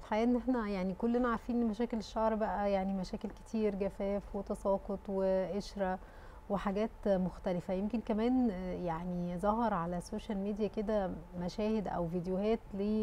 الحقيقه ان احنا يعني كلنا عارفين ان مشاكل الشعر بقى يعني مشاكل كتير جفاف وتساقط وقشره وحاجات مختلفه يمكن كمان يعني ظهر على السوشيال ميديا كده مشاهد او فيديوهات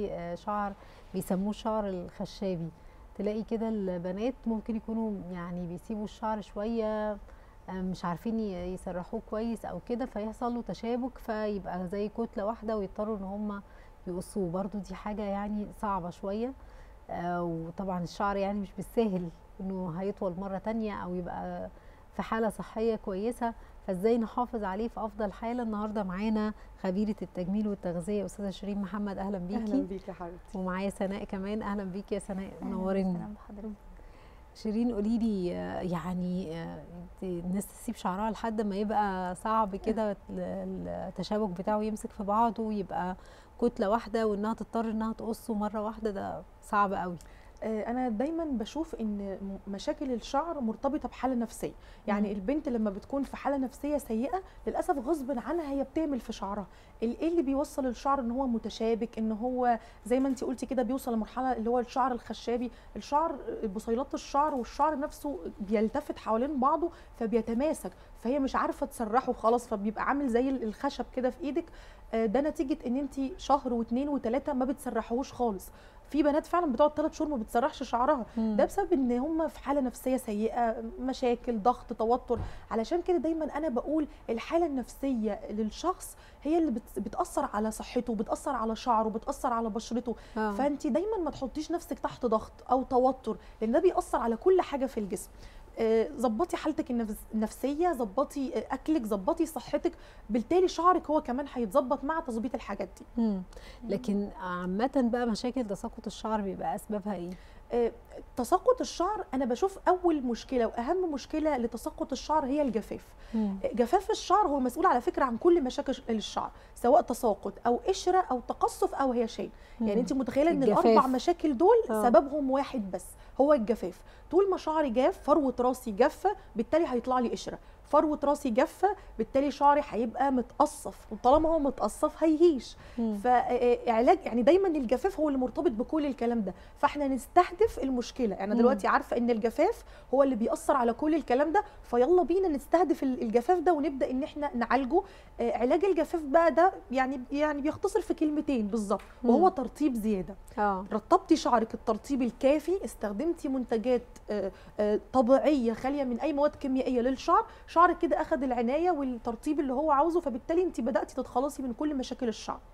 لشعر بيسموه الشعر الخشابي تلاقي كده البنات ممكن يكونوا يعني بيسيبوا الشعر شويه مش عارفين يسرحوه كويس او كده فيحصل له تشابك فيبقى زي كتله واحده ويضطروا ان هم يقصوه برضو دي حاجه يعني صعبه شويه آه وطبعا الشعر يعني مش بالسهل انه هيطول مره تانية او يبقى في حاله صحيه كويسه فازاي نحافظ عليه في افضل حاله النهارده معانا خبيره التجميل والتغذيه استاذه شيرين محمد اهلا بيكي اهلا بيكي يا حبيبتي ومعايا سناء كمان اهلا بيكي يا سناء منورينا اهلا بحضرتك شيرين قولي لي يعني الناس تسيب شعرها لحد ما يبقى صعب كده التشابك بتاعه يمسك في بعضه ويبقى كتله واحده وانها تضطر انها تقصه مره واحده ده صعب قوي انا دايما بشوف ان مشاكل الشعر مرتبطه بحاله نفسيه يعني مم. البنت لما بتكون في حاله نفسيه سيئه للاسف غصب عنها هي بتعمل في شعرها ايه اللي بيوصل الشعر ان هو متشابك ان هو زي ما انت قلتي كده بيوصل لمرحله اللي هو الشعر الخشابي الشعر بصيلات الشعر والشعر نفسه بيلتفت حوالين بعضه فبيتماسك فهي مش عارفه تسرحه خلاص فبيبقى عامل زي الخشب كده في ايدك ده نتيجه ان انت شهر واثنين وثلاثه ما بتسرحوش خالص في بنات فعلا بتقعد ثلاث شهور ما بتسرحش شعرها مم. ده بسبب ان هم في حاله نفسيه سيئه مشاكل ضغط توتر علشان كده دايما انا بقول الحاله النفسيه للشخص هي اللي بتاثر على صحته بتاثر على شعره بتاثر على بشرته آه. فانت دايما ما تحطيش نفسك تحت ضغط او توتر لان ده بيأثر على كل حاجه في الجسم ظبطي حالتك النفسيه ظبطي اكلك ظبطي صحتك بالتالي شعرك هو كمان هيتظبط مع تظبيط الحاجات دي مم. لكن عامه بقى مشاكل تساقط الشعر بيبقى اسبابها ايه تساقط الشعر انا بشوف اول مشكله واهم مشكله لتساقط الشعر هي الجفاف مم. جفاف الشعر هو مسؤول على فكره عن كل مشاكل الشعر سواء تساقط او قشره او تقصف او هيشان يعني انت متخيله ان الجفاف. الاربع مشاكل دول أوه. سببهم واحد بس هو الجفاف طول ما شعري جاف فروه راسي جافه بالتالي هيطلع لي قشره فروه راسي جافه بالتالي شعري هيبقى متقصف وطالما هو متقصف هيهيش فعلاج يعني دايما الجفاف هو اللي مرتبط بكل الكلام ده فاحنا نستهدف المشكله يعني دلوقتي عارفه ان الجفاف هو اللي بيأثر على كل الكلام ده فيلا بينا نستهدف الجفاف ده ونبدا ان احنا نعالجه علاج الجفاف بقى ده يعني يعني بيختصر في كلمتين بالظبط وهو ترطيب زياده اه رطبتي شعرك الترطيب الكافي استخدمتي منتجات طبيعيه خاليه من اي مواد كيميائيه للشعر شعرك كده اخذ العنايه والترطيب اللي هو عاوزه فبالتالي انت بداتي تتخلصي من كل مشاكل الشعر